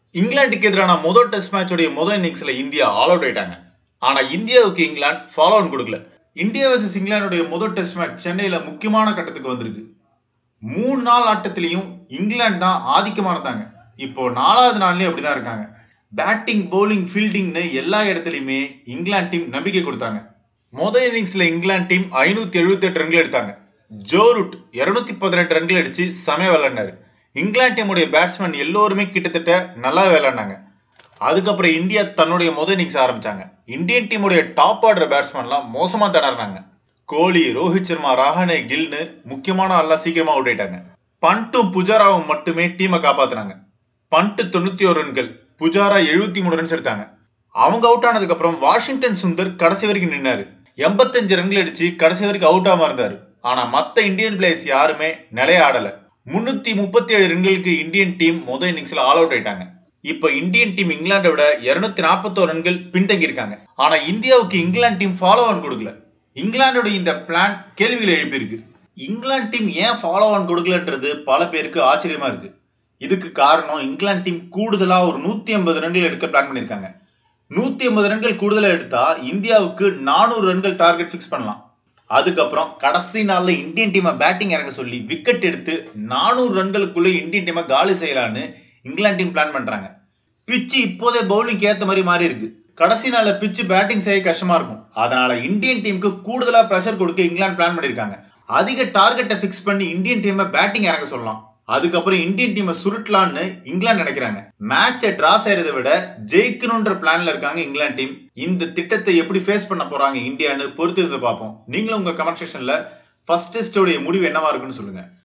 இங்கிலாந்துக்கு எதிரான முதல் டெஸ்ட் மேட்சோடைய முதல் இன்னிங்ஸ்ல இந்தியா ஆல் அவுட் ஆயிட்டாங்க ஆனா இந்தியாவுக்கு இங்கிலாந்து ஃபாலோ ஆன் கொடுக்கல இந்தியா வர்சஸ் இங்கிலாந்துடைய முதல் டெஸ்ட் மேட்ச் சென்னையில முக்கியமான கட்டத்துக்கு வந்திருக்கு மூணு நாள் ஆட்டத்திலையும் இங்கிலாந்து தான் ஆதிக்கமா இருந்தாங்க இப்போ நாலாவது நாள்லயும் அப்படிதான் இருக்காங்க பேட்டிங் bowling ஃபீல்டிங்னு எல்லா இடத்துலயுமே இங்கிலாந்து டீம் நம்பிக்கை கொடுத்தாங்க முதல் இன்னிங்ஸ்ல இங்கிலாந்து டீம் ஐநூத்தி எழுபத்தி எட்டு ரன்கள் எடுத்தாங்க ஜோ ரூட் இருநூத்தி பதினெட்டு ரன்கள் அடிச்சு செமையா விளையாடினாரு இங்கிலாந்து டீமுடைய பேட்ஸ்மேன் எல்லோருமே கிட்டத்தட்ட நல்லா விளையாடினாங்க அதுக்கப்புறம் இந்தியா தன்னுடைய முதல் இன்னிங்ஸ் ஆரம்பிச்சாங்க இந்தியன் டீமுடைய டாப் ஆர்டர் பேட்ஸ்மேன்லாம் மோசமா திணறாங்க கோலி ரோஹித் சர்மா ரஹானே கில்னு முக்கியமான ஆள்லாம் சீக்கிரமா அவுட் ஆயிட்டாங்க பண்ட்டும் புஜாராவும் மட்டுமே டீமை காப்பாத்துனாங்க பண்ட் தொண்ணூத்தி ஒரு ரன்கள் புஜாரா எழுபத்தி மூணு ரன்ஸ் எடுத்தாங்க அவங்க அவுட் ஆனதுக்கு அப்புறம் வாஷிங்டன் சுந்தர் கடைசி வரைக்கும் நின்னாரு எண்பத்தஞ்சு ரன்கள் அடிச்சு கடைசி வரைக்கும் அவுட் ஆகாம இருந்தாரு ஆனா மத்த இந்தியன் பிளேயர்ஸ் யாருமே நிலைய ஆடல முன்னூத்தி முப்பத்தி ஏழு ரன்களுக்கு இந்தியன் டீம் முதல் இன்னிங்ஸ்ல ஆல் அவுட் ஆயிட்டாங்க இப்ப இந்தியன் டீம் இங்கிலாண்டை விட இருநூத்தி நாற்பத்தோரு ரன்கள் பின்தங்கி இருக்காங்க ஆனா இந்தியாவுக்கு இங்கிலாந்து டீம் ஃபாலோ ஆன் கொடுக்கல இங்கிலாந்தோட இந்த பிளான் கேள்விகளை எழுப்பியிருக்கு இங்கிலாந்து டீம் ஏன் ஃபாலோ ஆன் கொடுக்கலன்றது பல பேருக்கு ஆச்சரியமா இருக்கு இதுக்கு காரணம் இங்கிலாந்து டீம் கூடுதலா ஒரு நூத்தி ஐம்பது ரன்கள் எடுக்க பிளான் பண்ணிருக்காங்க நூத்தி ஐம்பது ரன்கள் கூடுதலா எடுத்தா இந்தியாவுக்கு நானூறு ரன்கள் டார்கெட் ஃபிக்ஸ் பண்ணலாம் அதுக்கப்புறம் கடைசி நாள்ல இந்தியன் டீமை பேட்டிங் இறங்க சொல்லி விக்கெட் எடுத்து நானூறு ரன்களுக்குள்ள இந்தியன் டீமை காலி செய்யலான்னு இங்கிலாந்து டீம் பிளான் பண்றாங்க பிச்சு இப்போதே பவுலிங் ஏத்த மாதிரி மாறி இருக்கு கடைசி நாள்ல பிச்சு பேட்டிங் செய்ய கஷ்டமா இருக்கும் அதனால இந்தியன் டீமுக்கு கூடுதலா பிரஷர் கொடுக்க இங்கிலாந்து பிளான் பண்ணிருக்காங்க அதிக டார்கெட்டை ஃபிக்ஸ் பண்ணி இந்தியன் டீமை பேட்டிங் இறங்க சொல்லலாம் அதுக்கப்புறம் இந்தியன் டீமை சுருட்டலான்னு இங்கிலாந்து நினைக்கிறாங்க மேட்சை டிரா செய்யறதை விட ஜெயிக்கணுன்ற பிளான்ல இருக்காங்க இங்கிலாந்து டீம் இந்த திட்டத்தை எப்படி ஃபேஸ் பண்ண போறாங்க இந்தியான்னு பொறுத்து இருந்து பார்ப்போம் நீங்களும் உங்க கமெண்ட் செக்ஷன்ல ஃபர்ஸ்ட் டெஸ்டோடைய முடிவு என்னவா இருக்குன்னு சொல்லுங்க